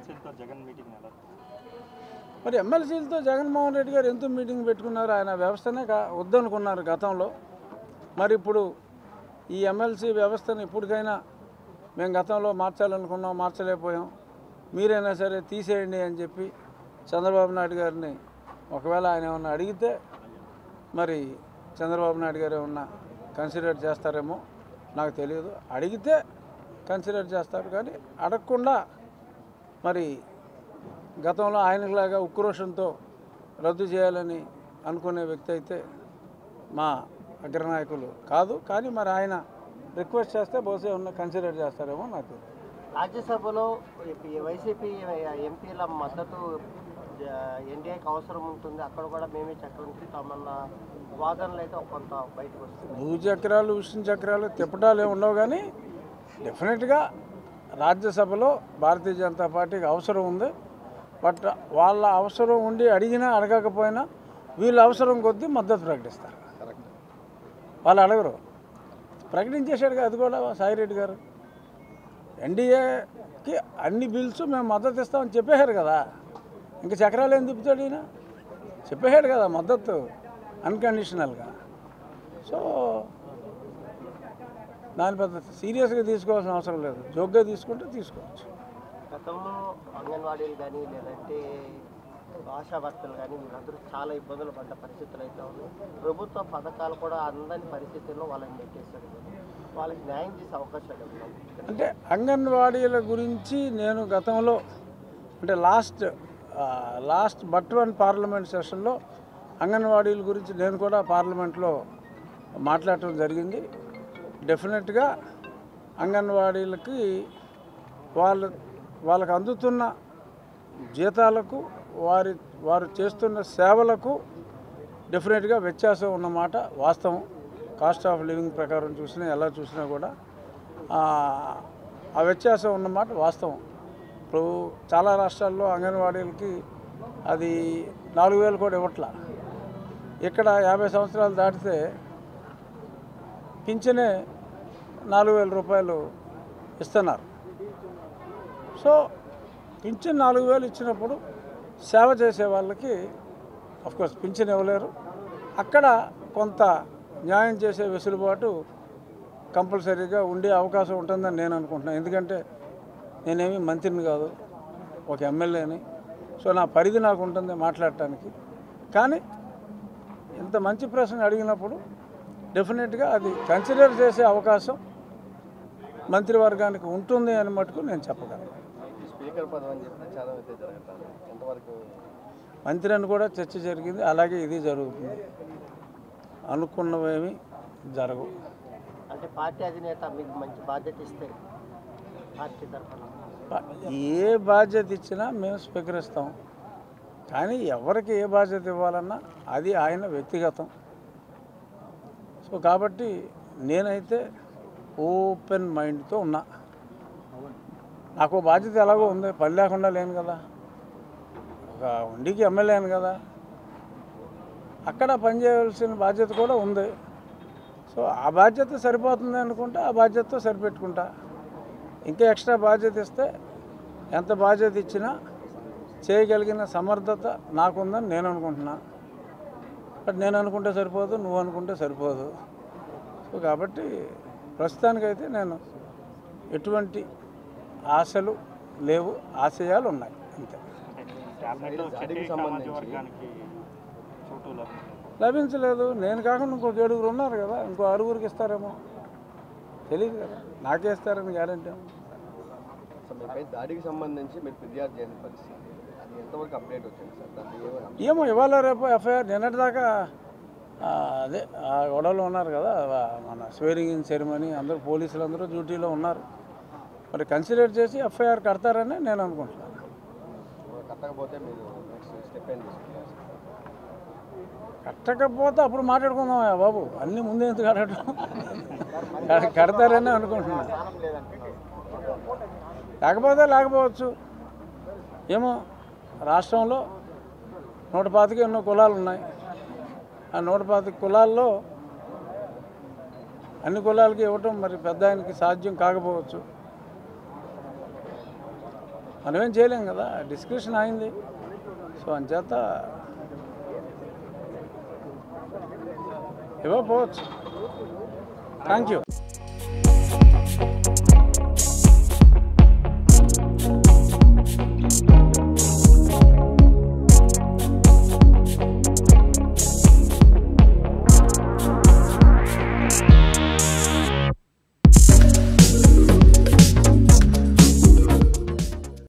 ఎమ్మెల్సీలతో Jagan meeting ఎలా మరి ఎమ్మెల్సీలతో జగన్మోహన్ రెడ్డి గారు ఎందుకు మీటింగ్ పెట్టుకున్నారు ఆయన వ్యవస్థనే కా వద్దనుకున్నారు గతంలో మరి ఇప్పుడు ఈ ఎమ్మెల్సీ వ్యవస్థను ఇప్పటికైనా మేము గతంలో మార్చాలనుకున్నాం మార్చలేకపోయాం మీరైనా సరే తీసేయండి అని చెప్పి చంద్రబాబు నాయుడు గారిని ఒకవేళ ఆయన ఏమన్నా అడిగితే మరి చంద్రబాబు నాయుడు గారు ఏమన్నా కన్సిడర్ చేస్తారేమో నాకు తెలియదు అడిగితే కన్సిడర్ చేస్తారు కానీ అడగకుండా మరి గతంలో ఆయనలాగా ఉక్రోషంతో రద్దు చేయాలని అనుకునే వ్యక్తి అయితే మా అగ్రనాయకులు కాదు కానీ మరి ఆయన రిక్వెస్ట్ చేస్తే బహుశా ఉన్న కన్సిడర్ చేస్తారేమో నాకు తెలియదు రాజ్యసభలో ఈ వైసీపీ ఎంపీల మద్దతు ఎన్డీఏకి అవసరం ఉంటుంది అక్కడ కూడా మేమే చక్రం తిప్పుతామన్న వాదనలు అయితే కొంత బయటకు వస్తుంది భూచక్రాలు విష్ణు చక్రాలు తిప్పటాలు ఏమి ఉండవు కానీ డెఫినెట్గా రాజ్యసభలో భారతీయ జనతా పార్టీకి అవసరం ఉంది బట్ వాళ్ళ అవసరం ఉండి అడిగినా అడగకపోయినా వీళ్ళ అవసరం కొద్దీ మద్దతు ప్రకటిస్తారు వాళ్ళు అడగరు ప్రకటించేశాడు అది కూడా సాయిరెడ్డి గారు ఎన్డీఏకి అన్ని బిల్స్ మేము మద్దతు ఇస్తామని చెప్పేశారు కదా ఇంకా చక్రాలు ఏం తిప్పుతాడు ఈయన చెప్పేశాడు కదా మద్దతు అన్కండిషనల్గా సో దాని పెద్ద సీరియస్గా తీసుకోవాల్సిన అవసరం లేదు జోక్గా తీసుకుంటే తీసుకోవచ్చు గతంలో అంగన్వాడీలు కానీ లేదంటే ఆశా భర్తలు కానీ వీళ్ళందరూ చాలా ఇబ్బందులు పడ్డ పరిస్థితులు అయితే ఉన్నాయి ప్రభుత్వ పథకాలు కూడా అందని పరిస్థితుల్లో వాళ్ళని నెట్టేశారు వాళ్ళకి న్యాయం చేసే అవకాశాలు ఉన్నాయి అంటే అంగన్వాడీల గురించి నేను గతంలో అంటే లాస్ట్ ఆ, లాస్ట్ బట్ వన్ పార్లమెంట్ సెషన్లో అంగన్వాడీల గురించి నేను కూడా పార్లమెంట్లో మాట్లాడటం జరిగింది డెఫినెట్గా అంగన్వాడీలకి వాళ్ళ వాళ్ళకు అందుతున్న జీతాలకు వారి వారు చేస్తున్న సేవలకు డెఫినెట్గా వ్యత్యాసం ఉన్నమాట వాస్తవం కాస్ట్ ఆఫ్ లివింగ్ ప్రకారం చూసినా ఎలా చూసినా కూడా ఆ, ఆ వ్యత్యాసం ఉన్నమాట వాస్తవం ఇప్పుడు చాలా రాష్ట్రాల్లో అంగన్వాడీలకి అది నాలుగు వేలు కూడా ఇవ్వట్లా ఇక్కడ యాభై సంవత్సరాలు దాటితే పింఛనే నాలుగు వేల రూపాయలు ఇస్తున్నారు సో పింఛన్ నాలుగు వేలు ఇచ్చినప్పుడు సేవ చేసే వాళ్ళకి కోర్స్ పింఛన్ ఇవ్వలేరు అక్కడ కొంత న్యాయం చేసే వెసులుబాటు కంపల్సరీగా ఉండే అవకాశం ఉంటుందని నేను అనుకుంటున్నాను ఎందుకంటే నేనేమి మంత్రిని కాదు ఒక ఎమ్మెల్యేని సో నా పరిధి నాకు ఉంటుంది మాట్లాడటానికి కానీ ఇంత మంచి ప్రశ్న అడిగినప్పుడు డెఫినెట్గా అది కన్సిడర్ చేసే అవకాశం మంత్రివర్గానికి ఉంటుంది అని మటుకు నేను చెప్పగలను స్పీకర్ పదవి అని చెప్పి చాలా అయితే జరుగుతుంది ఎంతవరకు మంత్రి అని కూడా చర్చ జరిగింది అలాగే ఇది జరుగుతుంది అనుకున్నవేమి జరగవు అంటే పార్టీ అధినేత మీకు మంచి బాధ్యత ఇస్తే పార్టీ తరఫున బా- ఏ బాధ్యత ఇచ్చినా మేము స్వీకరిస్తాం కానీ ఎవరికి ఏ బాధ్యత ఇవ్వాలన్నా అది ఆయన వ్యక్తిగతం సో కాబట్టి నేనైతే ఓపెన్ మైండ్తో ఉన్నా నాకు ఓ బాధ్యత ఎలాగో ఉంది పని లేకుండా లేను కదా ఒక ఉండికి ఎమ్మెల్యేను కదా అక్కడ పనిచేయవలసిన బాధ్యత కూడా ఉంది సో ఆ బాధ్యత సరిపోతుంది అనుకుంటే ఆ బాధ్యతతో సరిపెట్టుకుంటా ఇంకా ఎక్స్ట్రా బాధ్యత ఇస్తే ఎంత బాధ్యత ఇచ్చినా చేయగలిగిన సమర్థత నాకుందని నేను అనుకుంటున్నా బట్ నేను అనుకుంటే సరిపోదు నువ్వు అనుకుంటే సరిపోదు సో కాబట్టి ప్రస్తుతానికైతే నేను ఎటువంటి ఆశలు లేవు ఆశయాలు ఉన్నాయి అంతే క్యాబినెట్లో చెట్టి సామాజిక వర్గానికి చోటు లభించింది. లభించలేదు నేను కాకుండా ఇంకొక ఏడుగురు ఉన్నారు కదా ఇంకో ఆరుగురికి ఇస్తారేమో తెలియదు కదా నాకే ఇస్తారని గ్యారంటీ సో మీపై దాడికి సంబంధించి మీరు ఫిర్యాదు చేయని పరిస్థితి అది ఎంతవరకు అప్డేట్ వచ్చింది సార్ దాన్ని ఏమైనా ఏమో ఇవాళ రేపు ఎఫ్ఐఆర్ నిన్నటిదాకా ఆ, అదే ఆ గొడవలో ఉన్నారు కదా ఆ, మన స్వేరింగ్ ఇన్ సెరమనీ అందరూ పోలీసులు అందరూ డ్యూటీలో ఉన్నారు మరి కన్సిడర్ చేసి ఎఫ్ఐఆర్ కడతారని నేను అనుకుంటున్నాను కట్టకపోతే మీరు నెక్స్ట్ స్టెప్ ఏం తీసుకుంటారు సార్? కట్టకపోతే అప్పుడు మాట్లాడుకుందాం బాబు అన్నీ ముందే ఎందుకు కట్టడం కడ- కడతారని అనుకుంటున్నాను లేకపోతే లేకపోవచ్చు ఏమో రాష్ట్రంలో నూట పాతిక ఎన్నో కులాలు ఉన్నాయి ఆ నూట పాతిక కులాల్లో అన్ని కులాలకి ఇవ్వటం మరి పెద్ద ఆయనకి సాధ్యం కాకపోవచ్చు మనమేం చేయలేం కదా డిస్కషన్ అయింది సో అంచేత ఇవ్వకపోవచ్చు థ్యాంక్ యూ